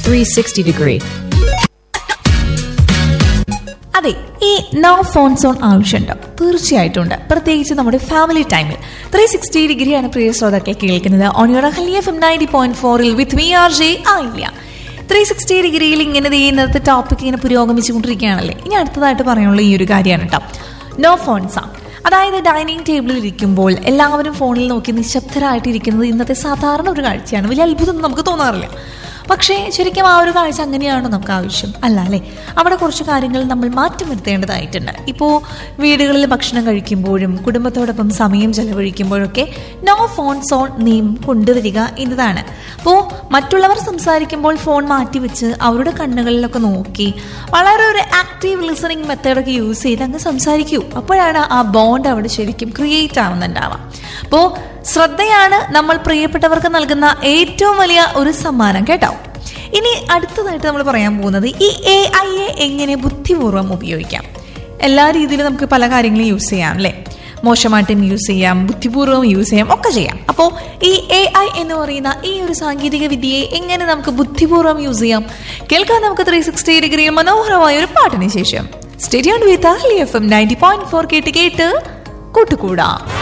360 degree. അതെ ഈ no phone zone ആവശ്യമുണ്ടോ തീർച്ചയായിട്ടും ഉണ്ട് പ്രത്യേകിച്ച് നമ്മുടെ ഫാമിലി ടൈമിൽ ത്രീ സിക്സ്റ്റി ഡിഗ്രിയാണ് പ്രിയ ശ്രോതാക്കൾ കേൾക്കുന്നത് ഓൺ യുവർ ഹലിയ എഫ് നയൻറ്റി പോയിന്റ് ഫോറിൽ വിത്ത് മി ആർ ജെ ആയില്ല ത്രീ സിക്സ്റ്റി ഡിഗ്രിയിൽ ഇങ്ങനെ ദേ ഇന്നത്തെ ടോപ്പിക് ഇങ്ങനെ പുരോഗമിച്ചുകൊണ്ടിരിക്കുകയാണല്ലേ ഇനി അടുത്തതായിട്ട് പറയാനുള്ള ഈ ഒരു കാര്യമാണ് കേട്ടോ നോ ഫോൺസാ അതായത് ഡൈനിങ് ടേബിളിൽ ഇരിക്കുമ്പോൾ എല്ലാവരും ഫോണിൽ നോക്കി നിശബ്ദരായിട്ട് ഇരിക്കുന്നത് ഇന്നത്തെ സാധാരണ ഒരു കാഴ്ചയാണ് വലിയ അത്ഭുതം നമുക്ക് തോന്നാറില്ല പക്ഷേ ശരിക്കും ആ ഒരു കാഴ്ച അങ്ങനെയാണോ നമുക്ക് ആവശ്യം അല്ല അല്ലേ അവിടെ കുറച്ച് കാര്യങ്ങൾ നമ്മൾ മാറ്റം വരുത്തേണ്ടതായിട്ടുണ്ട് ഇപ്പോൾ വീടുകളിൽ ഭക്ഷണം കഴിക്കുമ്പോഴും കുടുംബത്തോടൊപ്പം സമയം ചെലവഴിക്കുമ്പോഴൊക്കെ നോ ഫോൺ സോൺ നിയമം കൊണ്ടുവരിക എന്നതാണ് അപ്പോൾ മറ്റുള്ളവർ സംസാരിക്കുമ്പോൾ ഫോൺ മാറ്റിവെച്ച് അവരുടെ കണ്ണുകളിലൊക്കെ നോക്കി വളരെ ഒരു ആക്റ്റീവ് ലിസണിങ് മെത്തേഡൊക്കെ യൂസ് ചെയ്ത് അങ്ങ് സംസാരിക്കൂ അപ്പോഴാണ് ആ ബോണ്ട് അവിടെ ശരിക്കും ക്രിയേറ്റ് ആവുന്നുണ്ടാവാം അപ്പോൾ ശ്രദ്ധയാണ് നമ്മൾ പ്രിയപ്പെട്ടവർക്ക് നൽകുന്ന ഏറ്റവും വലിയ ഒരു സമ്മാനം കേട്ടോ ഇനി അടുത്തതായിട്ട് നമ്മൾ പറയാൻ പോകുന്നത് ഈ എ ഐ എ എങ്ങനെ ബുദ്ധിപൂർവ്വം ഉപയോഗിക്കാം എല്ലാ രീതിയിലും നമുക്ക് പല കാര്യങ്ങളും യൂസ് ചെയ്യാം അല്ലേ മോശമായിട്ടും യൂസ് ചെയ്യാം ബുദ്ധിപൂർവ്വം യൂസ് ചെയ്യാം ഒക്കെ ചെയ്യാം അപ്പോൾ ഈ എ ഐ എന്ന് പറയുന്ന ഈ ഒരു സാങ്കേതിക വിദ്യയെ എങ്ങനെ നമുക്ക് ബുദ്ധിപൂർവ്വം യൂസ് ചെയ്യാം കേൾക്കാൻ നമുക്ക് ത്രീ സിക്സ്റ്റി ഡിഗ്രിയിൽ മനോഹരമായ ഒരു പാട്ടിന് ശേഷം stadium with F M ninety point four കേട്ട് കേട്ട് കൂട്ടുകൂടാം